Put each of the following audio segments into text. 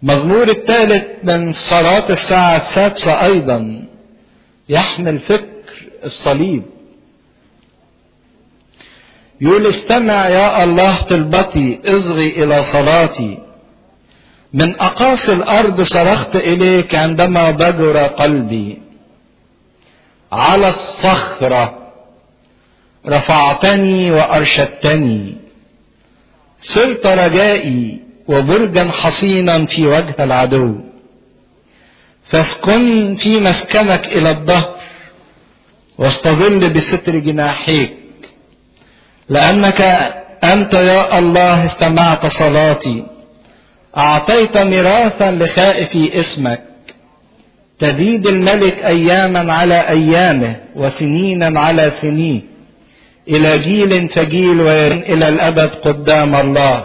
مزمور الثالث من صلاة الساعة السادسة أيضا يحمل فكر الصليب يقول استمع يا الله طلبتي اصغي إلى صلاتي من أقاصي الأرض صرخت إليك عندما ضجر قلبي على الصخرة رفعتني وأرشدتني صرت رجائي وبرجا حصينا في وجه العدو فاسكن في مسكنك إلى الظهر واستظل بستر جناحيك لأنك أنت يا الله استمعت صلاتي أعطيت ميراثا لخائفي اسمك تزيد الملك أياما على أيامه وسنينا على سنيه إلى جيل فجيل وإلى الأبد قدام الله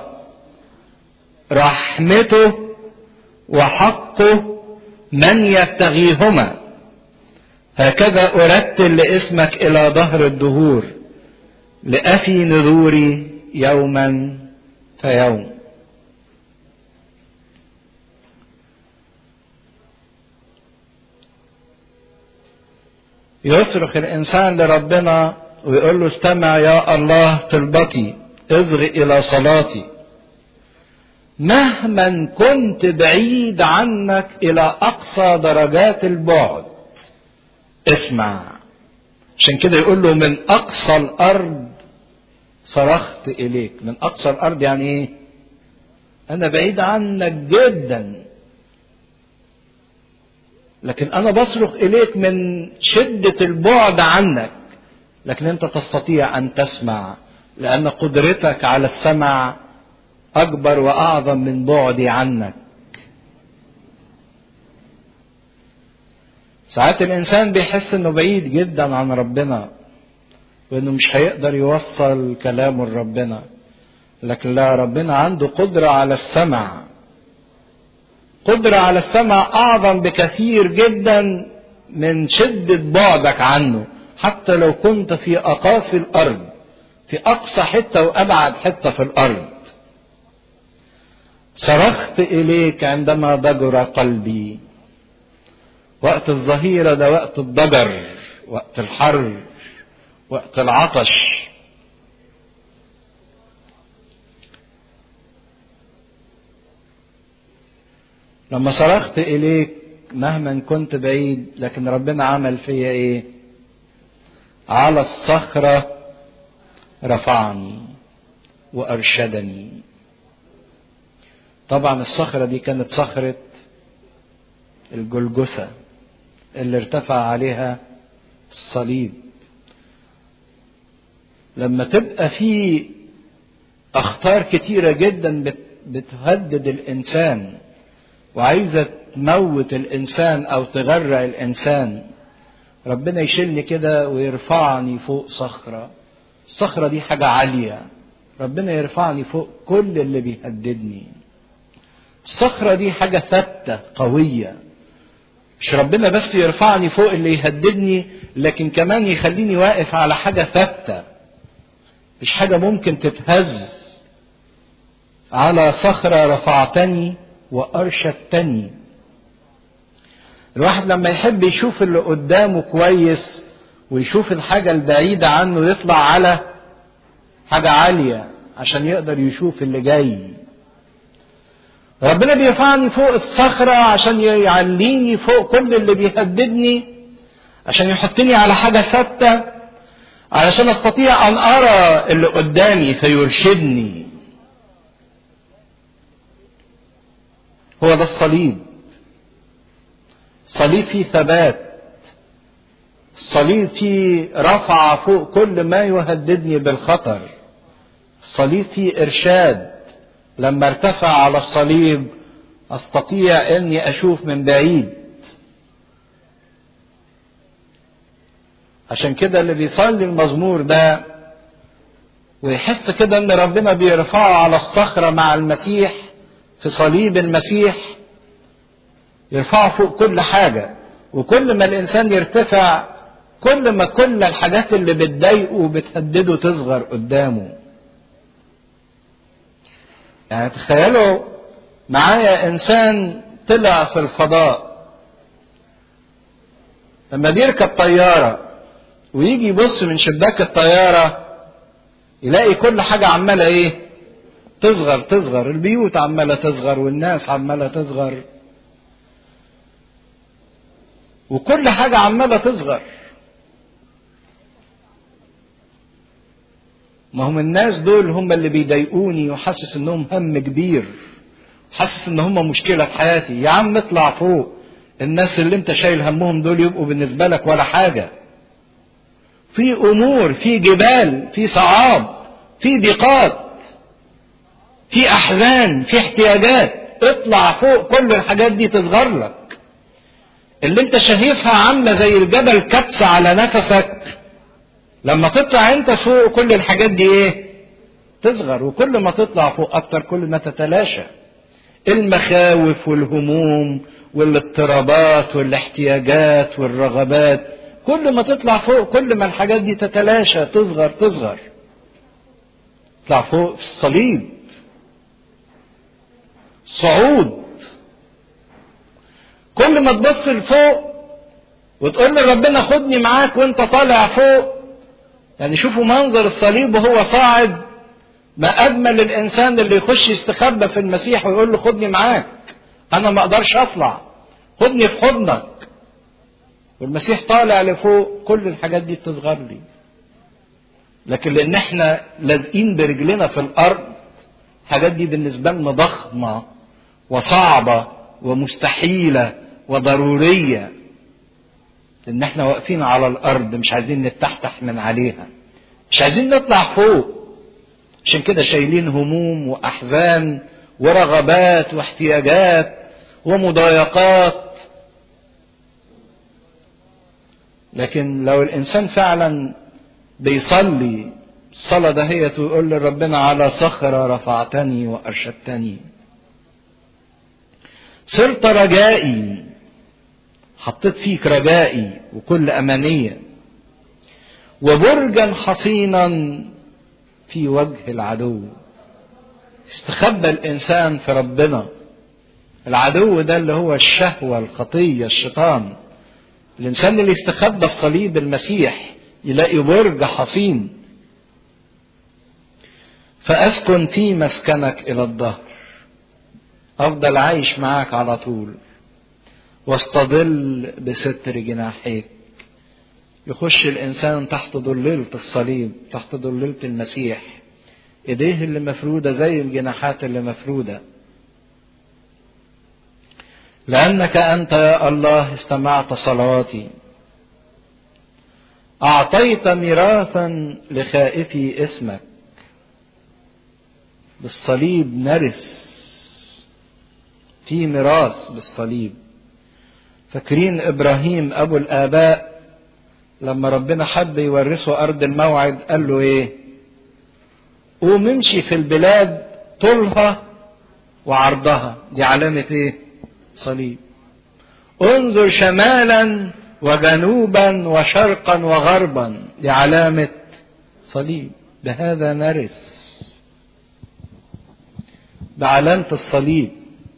رحمته وحقه من يبتغيهما هكذا أرتل لاسمك إلى ظهر الدهور لأفي نذوري يوما فيوم يصرخ الإنسان لربنا ويقول له استمع يا الله طلبتي اصغ إلى صلاتي مهما كنت بعيد عنك إلى أقصى درجات البعد اسمع عشان كده يقول له من أقصى الأرض صرخت إليك من أقصى الأرض يعني إيه؟ أنا بعيد عنك جدا لكن أنا بصرخ إليك من شدة البعد عنك لكن أنت تستطيع أن تسمع لأن قدرتك على السمع أكبر وأعظم من بعدي عنك ساعات الإنسان بيحس إنه بعيد جدا عن ربنا وإنه مش هيقدر يوصل كلامه لربنا لكن لا ربنا عنده قدرة على السمع قدرة على السمع أعظم بكثير جدا من شدة بعدك عنه حتى لو كنت في أقاصي الأرض في أقصى حتة وأبعد حتة في الأرض صرخت إليك عندما ضجر قلبي وقت الظهيرة ده وقت الضجر وقت الحر وقت العطش لما صرخت إليك مهما كنت بعيد لكن ربنا عمل فيا إيه على الصخرة رفعني وأرشدني طبعا الصخرة دي كانت صخرة الجلجثة اللي ارتفع عليها الصليب لما تبقى في أخطار كتيرة جدا بتهدد الإنسان وعايزة تموت الإنسان أو تغرق الإنسان ربنا يشيلني كده ويرفعني فوق صخرة الصخرة دي حاجة عالية ربنا يرفعني فوق كل اللي بيهددني الصخرة دي حاجة ثابتة قوية مش ربنا بس يرفعني فوق اللي يهددني لكن كمان يخليني واقف على حاجة ثابتة مش حاجة ممكن تتهز على صخرة رفعتني وأرشدتني الواحد لما يحب يشوف اللي قدامه كويس ويشوف الحاجة البعيدة عنه يطلع على حاجة عالية عشان يقدر يشوف اللي جاي ربنا بيرفعني فوق الصخرة عشان يعليني فوق كل اللي بيهددني عشان يحطني على حاجة ثابتة علشان استطيع ان ارى اللي قدامي فيرشدني هو ده الصليب الصليب فيه ثبات الصليب فيه رفع فوق كل ما يهددني بالخطر الصليب فيه ارشاد لما ارتفع على الصليب استطيع اني اشوف من بعيد عشان كده اللي بيصلي المزمور ده ويحس كده ان ربنا بيرفعه على الصخرة مع المسيح في صليب المسيح يرفعه فوق كل حاجة وكل ما الانسان يرتفع كل ما كل الحاجات اللي بتضايقه وبتهدده تصغر قدامه يعني تخيلوا معايا انسان طلع في الفضاء لما بيركب طيارة ويجي يبص من شباك الطيارة يلاقي كل حاجة عمالة ايه تصغر تصغر البيوت عمالة تصغر والناس عمالة تصغر وكل حاجة عمالة تصغر ما هم الناس دول هم اللي بيضايقوني وحاسس انهم هم كبير حاسس ان هم مشكلة في حياتي يا عم اطلع فوق الناس اللي انت شايل همهم دول يبقوا بالنسبة لك ولا حاجة في امور في جبال في صعاب في ضيقات في احزان في احتياجات اطلع فوق كل الحاجات دي تصغر لك اللي انت شايفها عامله زي الجبل كبسه على نفسك لما تطلع انت فوق كل الحاجات دي ايه تصغر وكل ما تطلع فوق اكتر كل ما تتلاشى المخاوف والهموم والاضطرابات والاحتياجات والرغبات كل ما تطلع فوق كل ما الحاجات دي تتلاشى تصغر تصغر تطلع فوق في الصليب صعود كل ما تبص لفوق وتقول لربنا خدني معاك وانت طالع فوق يعني شوفوا منظر الصليب وهو صاعد ما اجمل الانسان اللي يخش يستخبى في المسيح ويقول له خدني معاك انا ما اقدرش اطلع خدني في حضنك والمسيح طالع لفوق كل الحاجات دي بتصغر لي لكن لان احنا لازقين برجلنا في الارض الحاجات دي بالنسبه لنا ضخمه وصعبه ومستحيله وضروريه لان احنا واقفين على الارض مش عايزين نتحتح من عليها مش عايزين نطلع فوق عشان كده شايلين هموم واحزان ورغبات واحتياجات ومضايقات لكن لو الانسان فعلا بيصلي الصلاة دهيت ويقول لربنا على صخرة رفعتني وأرشدتني صرت رجائي حطيت فيك رجائي وكل أمانية وبرجا حصينا في وجه العدو استخبى الإنسان في ربنا العدو ده اللي هو الشهوة الخطية الشيطان الإنسان اللي استخبى في صليب المسيح يلاقي برج حصين فأسكن في مسكنك إلى الظهر أفضل عايش معاك على طول واستظل بستر جناحيك يخش الإنسان تحت ضليلة الصليب تحت ضليلة المسيح إيديه اللي مفرودة زي الجناحات اللي مفرودة لأنك أنت يا الله استمعت صلواتي أعطيت ميراثا لخائفي اسمك بالصليب نرث في ميراث بالصليب فاكرين ابراهيم ابو الاباء لما ربنا حب يورثه ارض الموعد قال له ايه قوم امشي في البلاد طولها وعرضها دي علامة ايه صليب انظر شمالا وجنوبا وشرقا وغربا دي علامة صليب بهذا نرث بعلامة الصليب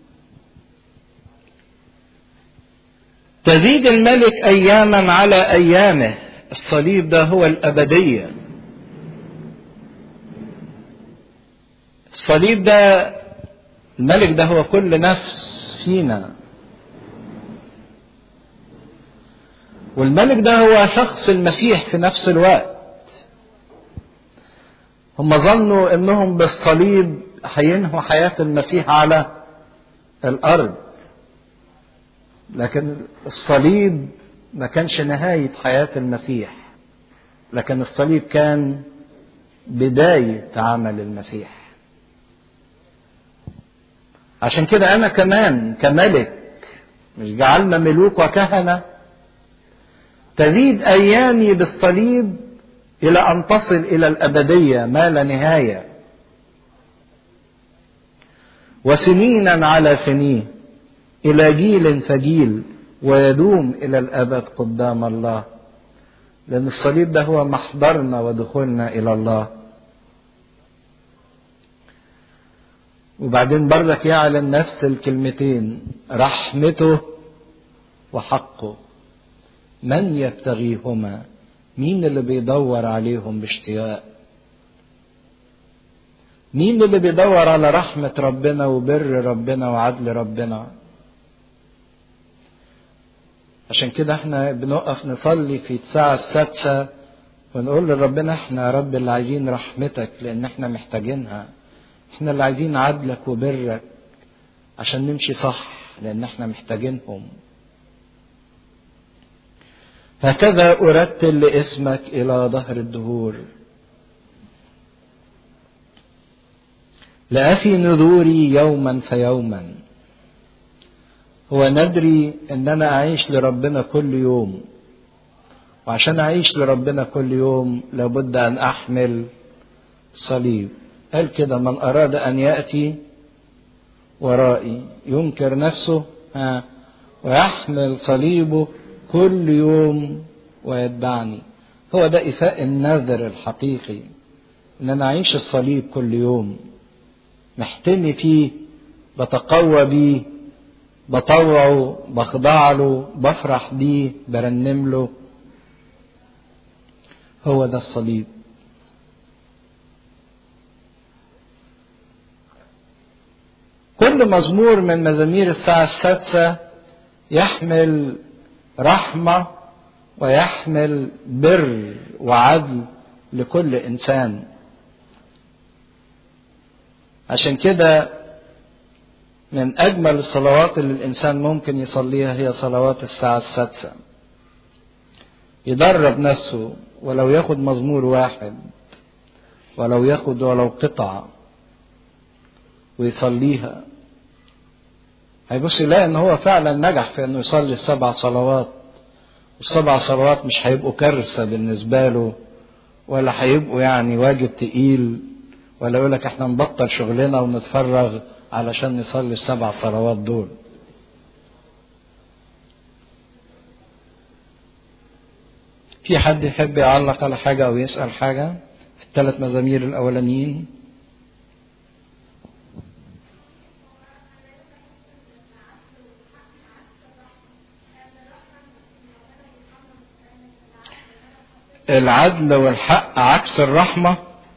تزيد الملك أياما على أيامه الصليب ده هو الأبدية الصليب ده الملك ده هو كل نفس فينا والملك ده هو شخص المسيح في نفس الوقت هم ظنوا انهم بالصليب هينهوا حياة المسيح على الأرض لكن الصليب ما كانش نهاية حياة المسيح لكن الصليب كان بداية عمل المسيح عشان كده أنا كمان كملك مش جعلنا ملوك وكهنة تزيد أيامي بالصليب إلى أن تصل إلى الأبدية ما لا نهاية وسنينا على سنين إلى جيل فجيل ويدوم إلى الأبد قدام الله لأن الصليب ده هو محضرنا ودخولنا إلى الله وبعدين برضك يعلن نفس الكلمتين رحمته وحقه من يبتغيهما مين اللي بيدور عليهم باشتياق مين اللي بيدور على رحمة ربنا وبر ربنا وعدل ربنا عشان كده احنا بنقف نصلي في الساعة السادسة ونقول لربنا احنا يا رب اللي عايزين رحمتك لان احنا محتاجينها احنا اللي عايزين عدلك وبرك عشان نمشي صح لان احنا محتاجينهم هكذا ارتل لاسمك الى ظهر الدهور لأفي نذوري يوما فيوما هو ندري ان انا اعيش لربنا كل يوم وعشان اعيش لربنا كل يوم لابد ان احمل صليب قال كده من اراد ان ياتي ورائي ينكر نفسه ها ويحمل صليبه كل يوم ويتبعني هو ده إفاء النذر الحقيقي إن أنا أعيش الصليب كل يوم محتمي فيه بتقوى بيه بطوعه بخضع له بفرح بيه برنم له هو ده الصليب كل مزمور من مزامير الساعة السادسة يحمل رحمة ويحمل بر وعدل لكل إنسان عشان كده من أجمل الصلوات اللي الإنسان ممكن يصليها هي صلوات الساعة السادسة يدرب نفسه ولو ياخد مزمور واحد ولو ياخد ولو قطعة ويصليها هيبص يلاقي ان هو فعلا نجح في انه يصلي السبع صلوات والسبع صلوات مش هيبقوا كارثة بالنسبة له ولا هيبقوا يعني واجب تقيل ولا يقول لك احنا نبطل شغلنا ونتفرغ علشان نصلي السبع صلوات دول في حد يحب يعلق على حاجة أو يسأل حاجة في الثلاث مزامير الأولانيين العدل والحق عكس الرحمة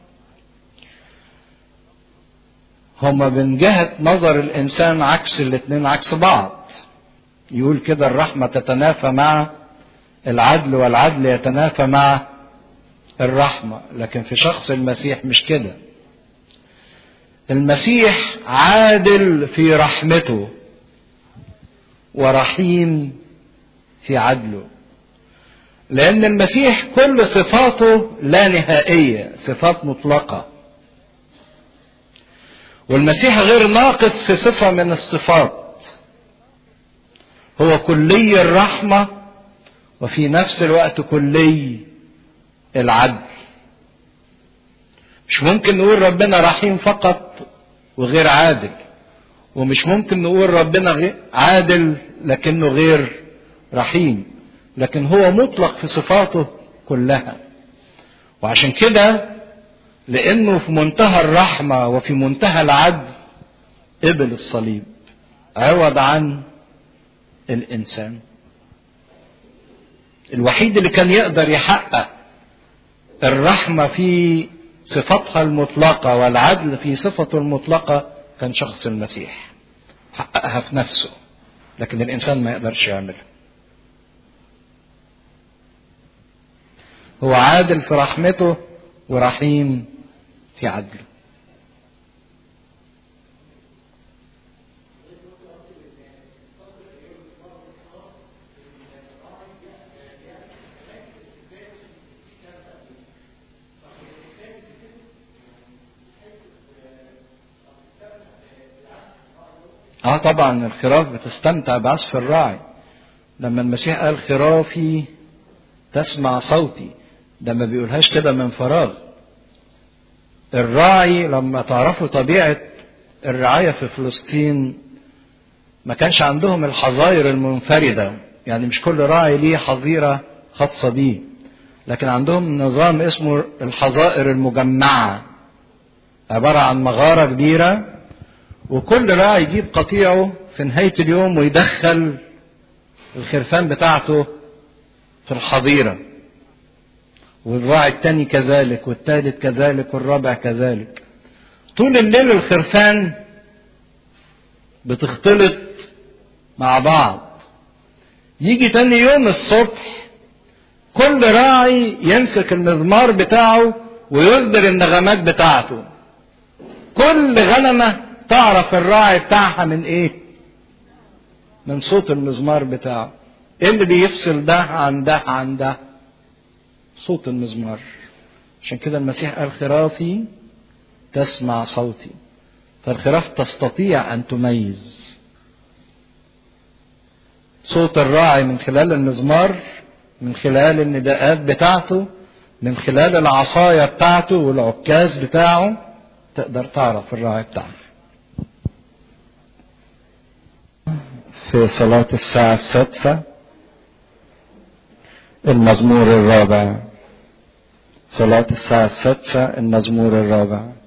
هما من جهة نظر الإنسان عكس الاتنين عكس بعض يقول كده الرحمة تتنافى مع العدل والعدل يتنافى مع الرحمة لكن في شخص المسيح مش كده المسيح عادل في رحمته ورحيم في عدله لأن المسيح كل صفاته لا نهائية صفات مطلقة والمسيح غير ناقص في صفة من الصفات هو كلي الرحمة وفي نفس الوقت كلي العدل مش ممكن نقول ربنا رحيم فقط وغير عادل ومش ممكن نقول ربنا عادل لكنه غير رحيم لكن هو مطلق في صفاته كلها وعشان كده لانه في منتهى الرحمه وفي منتهى العدل قبل الصليب عوض عن الانسان الوحيد اللي كان يقدر يحقق الرحمه في صفتها المطلقه والعدل في صفته المطلقه كان شخص المسيح حققها في نفسه لكن الانسان ما يقدرش يعملها هو عادل في رحمته ورحيم في عدله اه طبعا الخراف بتستمتع بعزف الراعي لما المسيح قال خرافي تسمع صوتي ده ما بيقولهاش كده من فراغ الراعي لما تعرفوا طبيعة الرعاية في فلسطين ما كانش عندهم الحظاير المنفردة يعني مش كل راعي ليه حظيرة خاصة بيه لكن عندهم نظام اسمه الحظائر المجمعة عبارة عن مغارة كبيرة وكل راعي يجيب قطيعه في نهاية اليوم ويدخل الخرفان بتاعته في الحظيرة والراعي التاني كذلك والتالت كذلك والرابع كذلك طول الليل الخرفان بتختلط مع بعض يجي تاني يوم الصبح كل راعي يمسك المزمار بتاعه ويصدر النغمات بتاعته كل غنمة تعرف الراعي بتاعها من ايه من صوت المزمار بتاعه ايه اللي بيفصل ده عن ده عن ده صوت المزمار عشان كده المسيح قال خرافي تسمع صوتي فالخراف تستطيع ان تميز صوت الراعي من خلال المزمار من خلال النداءات بتاعته من خلال العصاية بتاعته والعكاز بتاعه تقدر تعرف الراعي بتاعها في صلاة الساعة السادسة المزمور الرابع صلاة الساعة السادسة المزمور الرابع